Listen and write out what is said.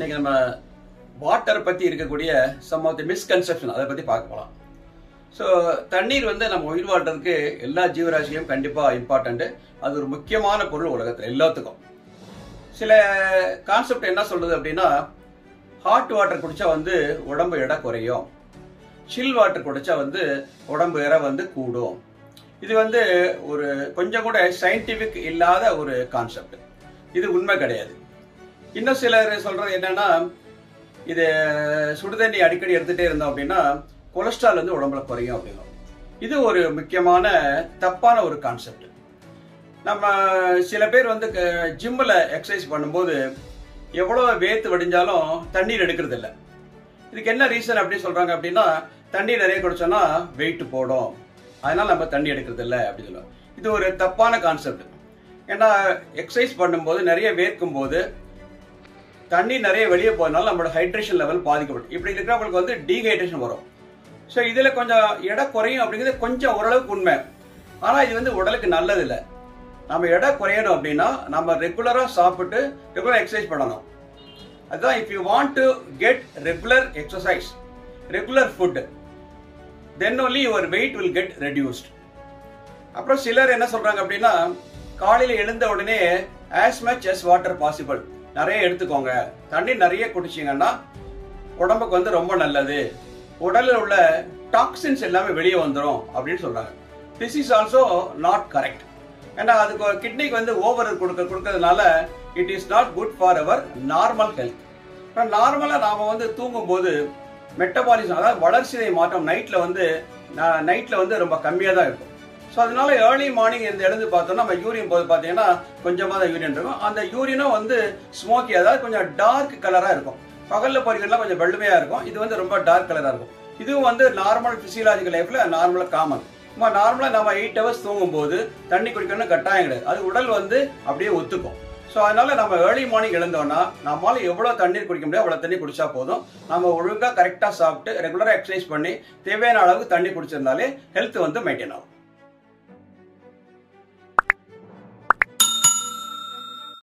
இன்னைக்கு நம்ம வாட்டர் பத்தி இருக்கக்கூடிய சம் ஆஃப் தி மிஸ்கன்செப்ஷன் அதை பத்தி பார்க்க போலாம் ஸோ தண்ணீர் வந்து நம்ம உயிர் வாழ்றதுக்கு எல்லா ஜீவராசியும் கண்டிப்பா இம்பார்ட்டன்ட் அது ஒரு முக்கியமான பொருள் உலகத்துல எல்லாத்துக்கும் சில கான்செப்ட் என்ன சொல்றது அப்படின்னா ஹாட் வாட்டர் குடிச்சா வந்து உடம்பு எடை குறையும் சில் வாட்டர் குடிச்சா வந்து உடம்பு எடை வந்து கூடும் இது வந்து ஒரு கொஞ்சம் கூட சயின்டிபிக் இல்லாத ஒரு கான்செப்ட் இது உண்மை கிடையாது இன்னும் சிலர் சொல்றது என்னன்னா இது சுடுதண்ணி அடிக்கடி எடுத்துட்டே இருந்தோம் அப்படின்னா கொலஸ்ட்ரால் வந்து உடம்புல குறையும் அப்படிங்கும் இது ஒரு முக்கியமான தப்பான ஒரு கான்செப்ட் நம்ம சில பேர் வந்து ஜிம்மில் எக்ஸசைஸ் பண்ணும்போது எவ்வளோ வேத்து வடிஞ்சாலும் தண்ணீர் எடுக்கிறது இல்லை இதுக்கு என்ன ரீசன் அப்படி சொல்றாங்க அப்படின்னா தண்ணீர் நிறைய குடிச்சோம்னா வெயிட் போடும் அதனால நம்ம தண்ணி எடுக்கிறது இல்லை அப்படின்னு சொல்லுவோம் இது ஒரு தப்பான கான்செப்ட் ஏன்னா எக்ஸசைஸ் பண்ணும்போது நிறைய வேர்க்கும் போது தண்ணி நிறைய வெளியே போறதுனால நம்மளோட ஹைட்ரேஷன் லெவல் பாதிக்கப்படும் இப்படி இருக்கிறவங்களுக்கு வந்து டீஹைட்ரேஷன் வரும் ஸோ இதில் கொஞ்சம் எடை குறையும் அப்படிங்கிறது கொஞ்சம் ஓரளவுக்கு உண்மை ஆனால் இது வந்து உடலுக்கு நல்லது இல்லை நம்ம எடை குறையணும் அப்படின்னா நம்ம ரெகுலராக சாப்பிட்டு ரெகுலர் எக்ஸசைஸ் பண்ணணும் அதுதான் if you want to get regular exercise regular food then only your weight will get reduced அப்புறம் சிலர் என்ன சொல்றாங்க அப்படின்னா காலையில் எழுந்த உடனே as much as water possible நிறைய எடுத்துக்கோங்க தண்ணி நிறைய குடிச்சிங்கன்னா உடம்புக்கு வந்து ரொம்ப நல்லது உடலில் உள்ள டாக்ஸின்ஸ் எல்லாமே வெளியே வந்துடும் அப்படின்னு சொல்றாங்க this is also not correct ஏன்னா அதுக்கு கிட்னிக்கு வந்து ஓவர் கொடுக்க கொடுக்கறதுனால it is not good for our normal health நார்மலாக நாம் வந்து தூங்கும்போது மெட்டபாலிசம் அதாவது வளர்ச்சிதை மாற்றம் நைட்டில் வந்து நைட்டில் வந்து ரொம்ப கம்மியாக தான் இருக்கும் ஸோ அதனால ஏர்லி மார்னிங் இந்த எழுந்து பார்த்தோம்னா நம்ம யூரின் போது பார்த்தீங்கன்னா கொஞ்சமாக தான் யூரின் இருக்கும் அந்த யூரினும் வந்து ஸ்மோக்கி அதாவது கொஞ்சம் டார்க் கலராக இருக்கும் பகலில் போறீங்கன்னா கொஞ்சம் வெள்ளுமையாக இருக்கும் இது வந்து ரொம்ப டார்க் கலராக இருக்கும் இதுவும் வந்து நார்மல் பிசியலாஜிக்கல் லைஃப்ல நார்மலாக காமன் நம்ம நார்மலாக நம்ம எயிட் ஹவர்ஸ் தூங்கும்போது தண்ணி குடிக்கணும்னு கட்டாயம் கிடையாது அது உடல் வந்து அப்படியே ஒத்துக்கும் ஸோ அதனால நம்ம ஏர்லி மார்னிங் எழுந்தோம்னா நம்மளால எவ்வளோ தண்ணீர் குடிக்க முடியும் அவ்வளோ தண்ணி குடிச்சா போதும் நம்ம ஒழுங்காக கரெக்டாக சாப்பிட்டு ரெகுலராக எக்ஸசைஸ் பண்ணி தேவையான அளவுக்கு தண்ணி குடிச்சிருந்தாலே ஹெல்த் வந்து மெயின்டைன் ஆகும்